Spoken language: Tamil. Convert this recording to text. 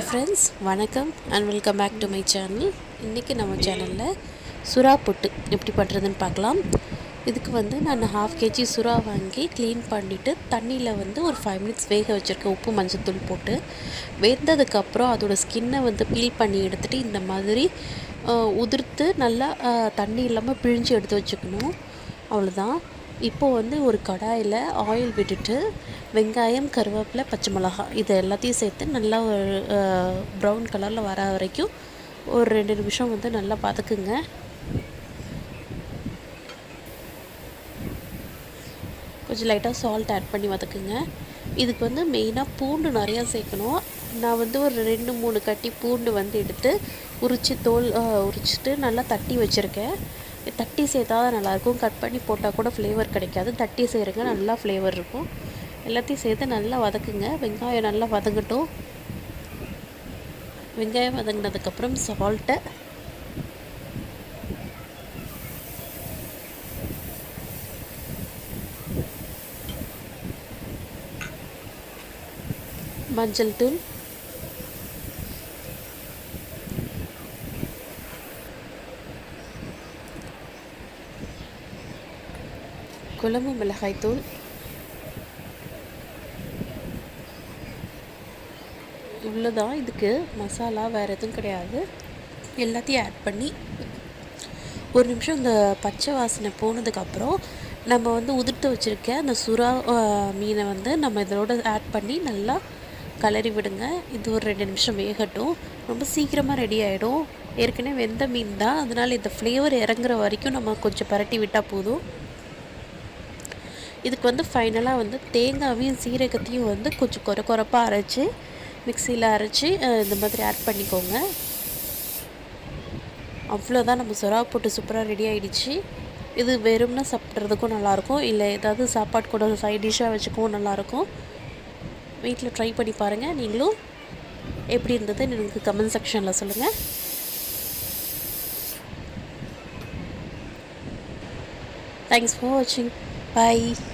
ஃப்ரெண்ட்ஸ் வணக்கம் and welcome back to my channel இன்றைக்கி நம்ம சேனலில் சுறா புட்டு எப்படி பண்ணுறதுன்னு பார்க்கலாம் இதுக்கு வந்து நான் ஹாஃப் கேஜி சுறா வாங்கி க்ளீன் பண்ணிவிட்டு தண்ணியில் வந்து ஒரு ஃபைவ் மினிட்ஸ் வேக வச்சுருக்கேன் உப்பு மஞ்சத்தூள் போட்டு வெந்ததுக்கப்புறம் அதோட ஸ்கின்னை வந்து பீல் பண்ணி எடுத்துகிட்டு இந்த மாதிரி அஹ், உதிர்த்து நல்லா அஹ், தண்ணி இல்லாமல் பிழிஞ்சு எடுத்து வச்சுக்கணும் அவ்வளோதான் இப்போது வந்து ஒரு கடாயில் ஆயில் விட்டுட்டு வெங்காயம் கருவேப்பிலை பச்சை மிளகாய் இது எல்லாத்தையும் சேர்த்து நல்லா ஒரு ப்ரௌன் கலரில் வர வரைக்கும் ஒரு ரெண்டு நிமிஷம் வந்து நல்லா பார்த்துக்குங்க கொஞ்சம் லைட்டாக சால்ட் ஆட் பண்ணி வதக்குங்க இதுக்கு வந்து மெயினாக பூண்டு நிறையா சேர்க்கணும் நான் வந்து ஒரு ரெண்டு மூணு கட்டி பூண்டு வந்து எடுத்து உரித்து தோல் அஹ், உரிச்சிட்டு நல்லா தட்டி வச்சுருக்கேன் தட்டி சேர்த்தா தான் நல்லாயிருக்கும் கட் பண்ணி போட்டால் கூட ஃப்ளேவர் கிடைக்காது தட்டி செய்கிறங்க நல்லா ஃப்ளேவர் இருக்கும் எல்லாத்தையும் சேர்த்து நல்லா வதக்குங்க வெங்காயம் நல்லா வதங்கட்டும் வெங்காயம் வதங்கினதுக்கப்புறம் சால்ட்டை மஞ்சள் தூள் குழம்பு மிளகாய் தூள் இவ்வளோதான் இதுக்கு மசாலா வேறு எதுவும் கிடையாது எல்லாத்தையும் ஆட் பண்ணி ஒரு நிமிஷம் இந்த பச்சை வாசனை போனதுக்கப்புறம் நம்ம வந்து உதிர்த்து வச்சுருக்க அந்த சுறா அஹ், மீனை வந்து நம்ம இதோட ஆட் பண்ணி நல்லா கலரி விடுங்க இது ஒரு ரெண்டு நிமிஷம் வேகட்டும் ரொம்ப சீக்கிரமாக ரெடி ஆகிடும் ஏற்கனவே வெந்த மீன் தான் அதனால் இந்த ஃப்ளேவர் இறங்குற வரைக்கும் நம்ம கொஞ்சம் பரட்டி விட்டால் போதும் இதுக்கு வந்து ஃபைனலாக வந்து தேங்காவையும் சீரகத்தையும் வந்து கொஞ்சம் குறை குறைப்பாக அரைச்சி மிக்சியில் அரைச்சி அஹ், இந்த மாதிரி ஆட் பண்ணிக்கோங்க அவ்வளோதான் நம்ம சொரா போட்டு சூப்பராக ரெடி ஆயிடுச்சு இது வெறும்னா சாப்பிட்றதுக்கும் நல்லாயிருக்கும் இல்லை ஏதாவது சாப்பாடு கூட சைட் டிஷ்ஷாக வச்சுக்கவும் நல்லாயிருக்கும் வீட்டில் ட்ரை பண்ணி பாருங்கள் நீங்களும் எப்படி இருந்தது எனக்கு கமெண்ட் செக்ஷனில் சொல்லுங்கள் தேங்க்ஸ் ஃபார் வாட்சிங் பை